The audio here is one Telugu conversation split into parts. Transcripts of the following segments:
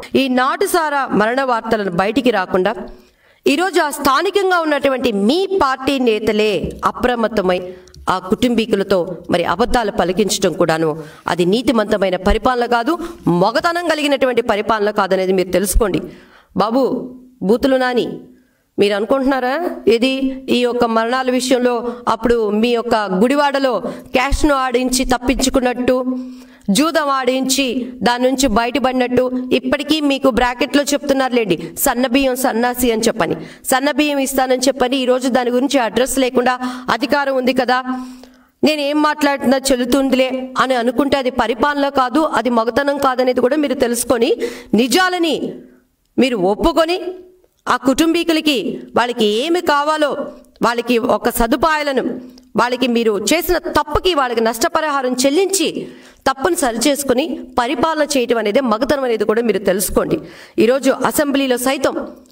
ఈ నాటుసారా మరణ వార్తలను బయటికి రాకుండా ఈరోజు ఆ స్థానికంగా ఉన్నటువంటి మీ పార్టీ నేతలే అప్రమత్తమై ఆ కుటుంబీకులతో మరి అబద్ధాలు పలికించడం కూడాను అది నీతిమంతమైన పరిపాలన కాదు మొగతనం కలిగినటువంటి పరిపాలన కాదనేది మీరు తెలుసుకోండి బాబు బూతులు నాని మీరు అనుకుంటున్నారా ఇది ఈ యొక్క మరణాల విషయంలో అప్పుడు మీ యొక్క గుడివాడలో క్యాష్ను ఆడించి తప్పించుకున్నట్టు జూదం ఆడించి దాని నుంచి బయటపడినట్టు ఇప్పటికీ మీకు బ్రాకెట్లో చెప్తున్నారులేండి సన్నబియ్యం సన్నాసి అని చెప్పని సన్నబియ్యం ఇస్తానని చెప్పని ఈరోజు దాని గురించి అడ్రస్ లేకుండా అధికారం ఉంది కదా నేను ఏం మాట్లాడుతున్నా చెల్లుతుందిలే అని అనుకుంటే అది పరిపాలన కాదు అది మగతనం కాదనేది కూడా మీరు తెలుసుకొని నిజాలని మీరు ఒప్పుకొని ఆ కుటుంబీకులకి వాళ్ళకి ఏమి కావాలో వాళ్ళకి ఒక సదుపాయాలను వాళ్ళకి మీరు చేసిన తప్పుకి వాళ్ళకి నష్టపరిహారం చెల్లించి తప్పును సరిచేసుకుని పరిపాలన చేయటం అనేది మగతనం అనేది కూడా మీరు తెలుసుకోండి ఈరోజు అసెంబ్లీలో సైతం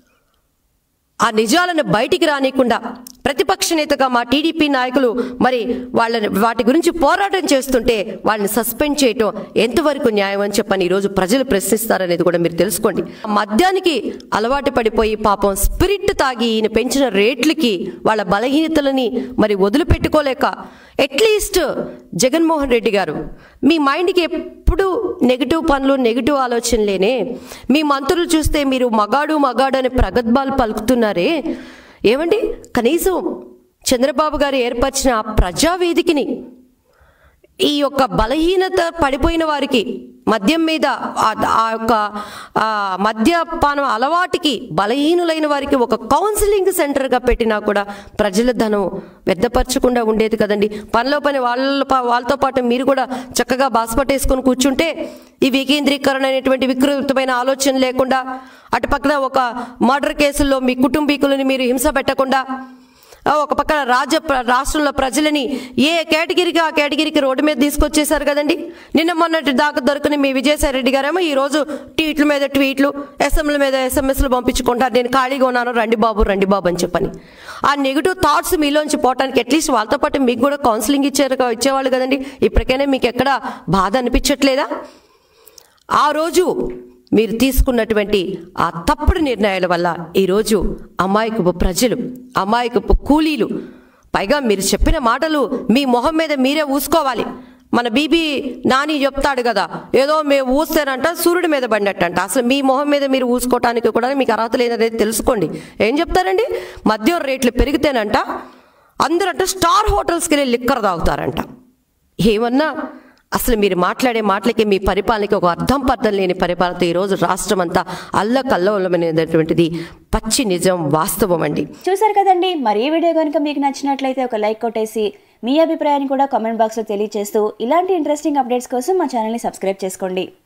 ఆ నిజాలను బయటికి రానికుండా ప్రతిపక్ష నేతగా మా టీడీపీ నాయకులు మరి వాళ్ళని వాటి గురించి పోరాటం చేస్తుంటే వాళ్ళని సస్పెండ్ చేయటం ఎంతవరకు న్యాయం అని చెప్పని ఈరోజు ప్రజలు ప్రశ్నిస్తారనేది కూడా మీరు తెలుసుకోండి మద్యానికి అలవాటు పడిపోయి పాపం స్పిరిట్ తాగి ఈయన పెంచిన రేట్లకి వాళ్ళ బలహీనతలని మరి వదిలిపెట్టుకోలేక అట్లీస్ట్ జగన్మోహన్ రెడ్డి గారు మీ మైండ్కి ఎప్పుడు నెగిటివ్ పనులు నెగిటివ్ ఆలోచనలేనే మీ మంత్రులు చూస్తే మీరు మగాడు మగాడు అని ప్రగద్భాలు పలుకుతున్నారే ఏమండి కనీసం చంద్రబాబు గారు ఏర్పరిచిన ఆ ప్రజావేదికని ఈ యొక్క బలహీనత పడిపోయిన వారికి మద్యం మీద ఆ- ఆ యొక్క ఆ మద్యపానం అలవాటుకి బలహీనులైన వారికి ఒక కౌన్సిలింగ్ సెంటర్గా పెట్టినా కూడా ప్రజల ధనం వ్యర్థపరచకుండా ఉండేది కదండి పనిలో పని వాళ్ళ ప- వాళ్ళతో పాటు మీరు కూడా చక్కగా బాస్పట్టేసుకొని కూర్చుంటే ఈ వికేంద్రీకరణ అనేటువంటి వికృతమైన ఆలోచన లేకుండా అటు పక్కన ఒక మర్డర్ కేసుల్లో మీ కుటుంబీకులని మీరు హింస పెట్టకుండా ఆ, ఒక పక్కన రాజ్య ప్ర- రాష్ట్రంలో ప్రజలని ఏ కేటగిరీకి ఆ కేటగిరీకి రోడ్డు మీద తీసుకొచ్చేశారు కదండి నిన్న మొన్నటి దాకా దొరికిన మీ విజయసాయి రెడ్డి గారేమో ఈ రోజు ట్వీట్ల మీద ట్వీట్లు ఎస్ఎంల మీద ఎస్ఎంఎస్లు పంపించుకుంటారు నేను ఖాళీగా ఉన్నాను రండి బాబు రండి బాబు అని చెప్పని ఆ నెగిటివ్ థాట్స్ మీలోంచి పోవటానికి అట్లీస్ట్ వాళ్ళతో పాటు మీకు కూడా కౌన్సిలింగ్ ఇచ్చారు ఇచ్చేవాళ్ళు కదండి ఇప్పటికైనా మీకు ఎక్కడ బాధ అనిపించట్లేదా ఆ రోజు మీరు తీసుకున్నటువంటి ఆ తప్పుడు నిర్ణయాల వల్ల ఈరోజు అమాయకపు ప్రజలు అమాయకపు కూలీలు పైగా మీరు చెప్పిన మాటలు మీ మొహం మీద మీరే ఊసుకోవాలి మన బీబీ నాని చెప్తాడు కదా ఏదో మేము ఊస్తేనంట సూర్యుడి మీద పడినట్టంట అసలు మీ మొహం మీద మీరు ఊసుకోవటానికి కూడా మీకు అర్హత లేదనేది తెలుసుకోండి ఏం చెప్తారండి మద్యం రేట్లు పెరిగితేనంట అందరంట స్టార్ హోటల్స్కి వెళ్ళి లిక్కర్ తాగుతారంట ఏమన్నా అసలు మీరు మాట్లాడే మాటలకి మీ పరిపాలనకి ఒక అర్థం పర్థం లేని పరిపాలనతో ఈరోజు రాష్ట్రం అంతా అల్లకల్లోలమైనటువంటిది పచ్చి నిజం వాస్తవం అండి చూసారు కదండి మరి ఈ వీడియో కనుక మీకు నచ్చినట్లయితే ఒక లైక్ కొట్టేసి మీ అభిప్రాయాన్ని కూడా కామెంట్ బాక్స్లో తెలియజేస్తూ ఇలాంటి ఇంట్రెస్టింగ్ అప్డేట్స్ కోసం మా ఛానల్ని సబ్స్క్రైబ్ చేసుకోండి